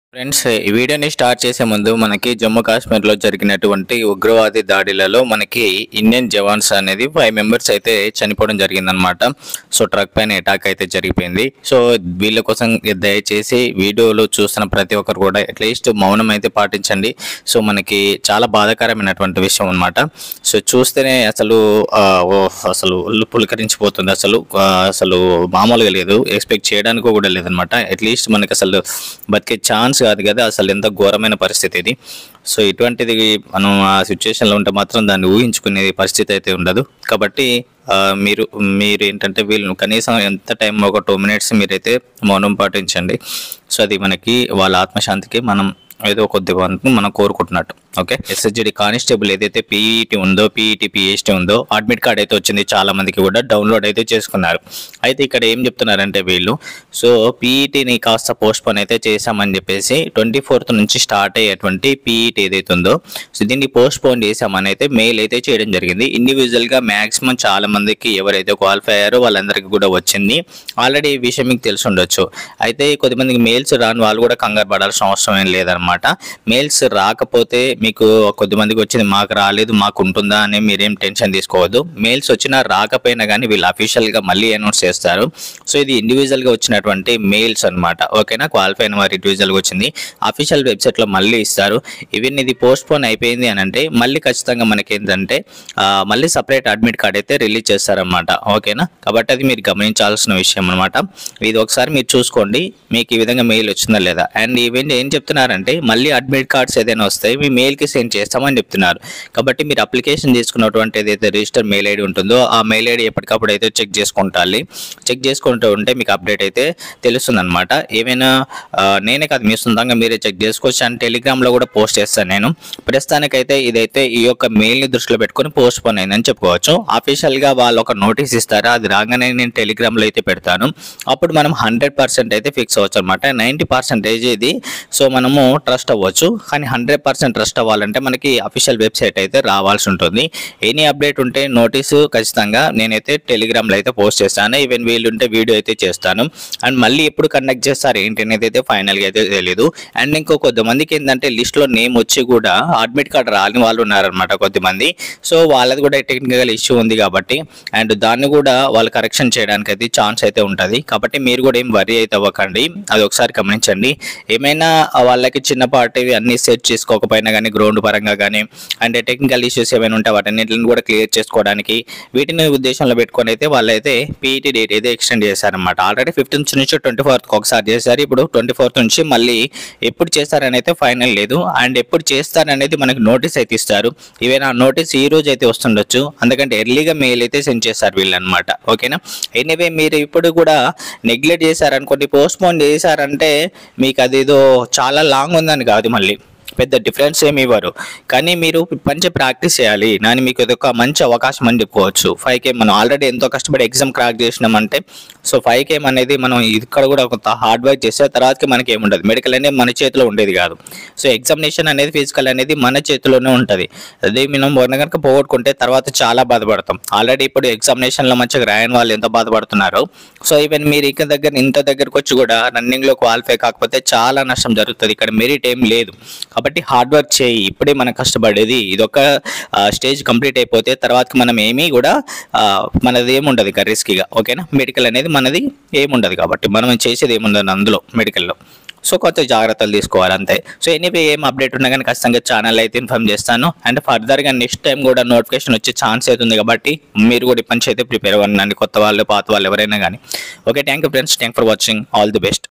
friends ఈ వీడియోని start చేసే ముందు మనకి జమ్మూ కాశ్మీర్లో జరిగినటువంటి ఉగ్రవాది దాడిలలో మనకి ఇండియన్ జవాన్స్ అనేది ఫైవ్ మెంబర్స్ అయితే చనిపోవడం జరిగిందనమాట సో ట్రక్ పైన అటాక్ అయితే జరిగిపోయింది సో వీళ్ళ కోసం దయచేసి వీడియోలో చూస్తున్న ప్రతి ఒక్కరు కూడా అట్లీస్ట్ మౌనం అయితే పాటించండి సో మనకి చాలా బాధాకరమైనటువంటి విషయం అనమాట సో చూస్తేనే అసలు ఆ, ఓ, అసలు ఒళ్ళు పులకరించిపోతుంది అసలు ఆ, అసలు మామూలుగా లేదు ఎక్స్పెక్ట్ చేయడానికి కూడా లేదనమాట అట్లీస్ట్ మనకి అసలు బతికే ఛాన్స్ కాదు కదా అసలు ఎంత ఘోరమైన పరిస్థితి ఇది సో ఇటువంటిది మనం ఆ సిచ్యువేషన్లో ఉంటే మాత్రం దాన్ని ఊహించుకునే పరిస్థితి అయితే ఉండదు కాబట్టి ఆ, మీరు మీరు ఏంటంటే వీళ్ళు కనీసం ఎంత టైం ఒక టూ మినిట్స్ మీరైతే మౌనం పాటించండి సో అది మనకి వాళ్ళ ఆత్మశాంతికి మనం ఏదో కొద్దిగా వరకు మనం కోరుకుంటున్నట్టు ఓకే ఎస్ఎస్జిడి కానిస్టేబుల్ ఏదైతే పీఈటీ ఉందో పీఈటీ పిహెచ్టీ ఉందో అడ్మిట్ కార్డ్ అయితే వచ్చింది చాలా మందికి కూడా డౌన్లోడ్ అయితే చేసుకున్నారు అయితే ఇక్కడ ఏం చెప్తున్నారంటే వీళ్ళు సో పీఈటీని కాస్త పోస్ట్ పోన్ అయితే చేశామని చెప్పేసి ట్వంటీ ఫోర్త్ నుంచి స్టార్ట్ అయ్యేటువంటి పీఈటీ ఏదైతే ఉందో సో దీన్ని పోస్ట్ పోన్ చేశామని అయితే మెయిల్ అయితే చేయడం జరిగింది ఇండివిజువల్ గా మాక్సిమం చాలా మందికి ఎవరైతే క్వాలిఫై అయ్యారో వాళ్ళందరికీ కూడా వచ్చింది ఆల్రెడీ ఈ విషయం మీకు తెలిసి ఉండొచ్చు అయితే కొద్దిమందికి మెయిల్స్ రాని వాళ్ళు కూడా కంగారు పడాల్సిన అవసరం ఏం లేదనమాట మెయిల్స్ రాకపోతే మీకు కొద్దిమందికి వచ్చింది మాకు రాలేదు మాకు ఉంటుందా అని మీరేం టెన్షన్ తీసుకోవద్దు మెయిల్స్ వచ్చినా రాకపోయినా కానీ వీళ్ళు అఫీషియల్ గా మళ్ళీ అనౌన్స్ చేస్తారు సో ఇది ఇండివిజువల్ గా వచ్చినటువంటి మెయిల్స్ అన్నమాట ఓకేనా క్వాలిఫై అయిన వారు ఇండివిజువల్ గా వచ్చింది అఫీషియల్ వెబ్సైట్ లో మళ్ళీ ఇస్తారు ఈవెన్ ఇది పోస్ట్ పోన్ అయిపోయింది అని అంటే మళ్ళీ ఖచ్చితంగా మనకి ఏంటంటే ఆ, మళ్ళీ సపరేట్ అడ్మిట్ కార్డ్ అయితే రిలీజ్ చేస్తారనమాట ఓకేనా కాబట్టి అది మీరు గమనించాల్సిన విషయం అనమాట ఇది ఒకసారి మీరు చూసుకోండి మీకు ఈ విధంగా మెయిల్ వచ్చిందా లేదా అండ్ ఈవెన్ ఏం చెప్తున్నారంటే మళ్ళీ అడ్మిట్ కార్డ్స్ ఏదైనా వస్తాయి మీ మెయిల్కి సెండ్ చేస్తామని చెప్తున్నారు కాబట్టి మీరు అప్లికేషన్ తీసుకున్నటువంటి ఏదైతే రిజిస్టర్ మెయిల్ ఐడి ఉంటుందో ఆ మెయిల్ ఐడి ఎప్పటికప్పుడు అయితే చెక్ చేసుకుంటాలి చెక్ చేసుకుంటూ ఉంటే మీకు అప్డేట్ అయితే తెలుస్తుంది అనమాట ఏమైనా ఆ, నేనే కాదు మీ సొంతంగా మీరే చెక్ చేసుకోవచ్చు అండ్ టెలిగ్రామ్లో కూడా పోస్ట్ చేస్తాను నేను ప్రస్తుతానికైతే ఇదైతే ఈ యొక్క మెయిల్ని దృష్టిలో పెట్టుకొని పోస్ట్ పోన్ అయిందని చెప్పుకోవచ్చు అఫీషియల్గా వాళ్ళు ఒక నోటీస్ ఇస్తారా అది రాగానే నేను టెలిగ్రామ్లో అయితే పెడతాను అప్పుడు మనం హండ్రెడ్ పర్సెంట్ అయితే ఫిక్స్ అవ్వచ్చు అనమాట నైంటీ పర్సెంటేజ్ ఇది సో మనము ట్రస్ట్ అవ్వచ్చు కానీ హండ్రెడ్ పర్సెంట్ ట్రస్ట్ అవ్వాలంటే మనకి అఫీషియల్ వెబ్సైట్ అయితే రావాల్సి ఉంటుంది ఎనీ అప్డేట్ ఉంటే నోటీసు ఖచ్చితంగా నేనైతే టెలిగ్రామ్లో అయితే పోస్ట్ చేస్తాను ఈవెన్ వీళ్ళు ఉంటే వీడియో అయితే చేస్తాను అండ్ మళ్ళీ ఎప్పుడు కండక్ట్ చేస్తారు ఏంటి అనేది అయితే ఫైనల్గా అయితే తెలియదు అండ్ ఇంకో కొద్దిమందికి ఏంటంటే లిస్ట్లో నేమ్ వచ్చి కూడా అడ్మిట్ కార్డ్ రాని వాళ్ళు ఉన్నారనమాట కొద్దిమంది సో వాళ్ళది కూడా టెక్నికల్ ఇష్యూ ఉంది కాబట్టి అండ్ దాన్ని కూడా వాళ్ళు కరెక్షన్ చేయడానికి అయితే ఛాన్స్ అయితే ఉంటుంది కాబట్టి మీరు కూడా ఏం వరి అయితే అవ్వకండి అది ఒకసారి గమనించండి ఏమైనా వాళ్ళకి చిన్నపాటివి అన్ని సెట్ చేసుకోకపోయినా కానీ గ్రౌండ్ పరంగా కానీ అండ్ టెక్నికల్ ఇష్యూస్ ఏమైనా ఉంటే వాటన్నిటిని కూడా క్లియర్ చేసుకోవడానికి వీటిని ఉద్దేశంలో పెట్టుకొని అయితే వాళ్ళైతే పీఈటీ డేట్ అయితే ఎక్స్టెండ్ చేశారనమాట ఆల్రెడీ ఫిఫ్టీన్త్ నుంచి ట్వంటీ ఫోర్త్ ఒకసారి చేశారు ఇప్పుడు ట్వంటీ ఫోర్త్ నుంచి మళ్ళీ ఎప్పుడు చేస్తారని అయితే ఫైనల్ లేదు అండ్ ఎప్పుడు చేస్తారనేది మనకి నోటీస్ అయితే ఇస్తారు ఈవెన్ ఆ నోటీస్ ఈ రోజు అయితే వస్తుండొచ్చు అందుకంటే ఎర్లీగా మెయిల్ అయితే సెండ్ చేస్తారు వీళ్ళు అనమాట ఓకేనా ఎనీవే మీరు ఇప్పుడు కూడా నెగ్లెక్ట్ చేశారనుకోండి పోస్ట్ పోన్ చేశారంటే మీకు అది ఏదో చాలా లాంగ్ ఉందని కాదు మళ్ళీ పెద్ద డిఫరెన్స్ ఏమి ఇవ్వరు కానీ మీరు మంచి ప్రాక్టీస్ చేయాలి నాని మీకు ఇది ఒక మంచి అవకాశం అని చెప్పుకోవచ్చు ఫైవ్ కేమ్ మనం ఆల్రెడీ ఎంతో కష్టపడి ఎగ్జామ్ క్రాక్ చేసినామంటే సో ఫైవ్ కేమ్ అనేది మనం ఇక్కడ కూడా కొంత హార్డ్ వర్క్ చేస్తే తర్వాతకి మనకి ఏముండదు మెడికల్ అనేది మన చేతిలో ఉండేది కాదు సో ఎగ్జామినేషన్ అనేది ఫిజికల్ అనేది మన చేతిలోనే ఉంటుంది అదే మనం మొన్న కనుక పోగొట్టుకుంటే తర్వాత చాలా బాధపడతాం ఆల్రెడీ ఇప్పుడు ఎగ్జామినేషన్లో మంచిగా రాయని వాళ్ళు ఎంత బాధపడుతున్నారు సో ఈవెన్ మీరు ఇక దగ్గర ఇంత దగ్గరకు వచ్చి కూడా రన్నింగ్లో క్వాలిఫై కాకపోతే చాలా నష్టం జరుగుతుంది ఇక్కడ మెరిట్ ఏం లేదు కాబట్టి హార్డ్ వర్క్ చేయి ఇప్పుడే మనం కష్టపడేది ఇదొక స్టేజ్ కంప్లీట్ అయిపోతే తర్వాత మనం ఏమీ కూడా ఆ, మనది ఏముండదు ఇక రిస్కీగా ఓకేనా మెడికల్ అనేది మనది ఏముండదు కాబట్టి మనం చేసేది ఏముండదు అందులో మెడికల్లో సో కొంత జాగ్రత్తలు తీసుకోవాలి అంతే సో ఎనీవే ఏం అప్డేట్ ఉన్నా కానీ ఖచ్చితంగా ఛానల్ అయితే ఇన్ఫార్మ్ చేస్తాను అండ్ ఫర్దర్గా నెక్స్ట్ టైం కూడా నోటిఫికేషన్ వచ్చే ఛాన్స్ అవుతుంది కాబట్టి మీరు కూడా ఇప్పటి నుంచి అయితే ప్రిపేర్ అవ్వండి కొత్త వాళ్ళు పాత వాళ్ళు ఎవరైనా కానీ okay thank you friends thank for watching all the best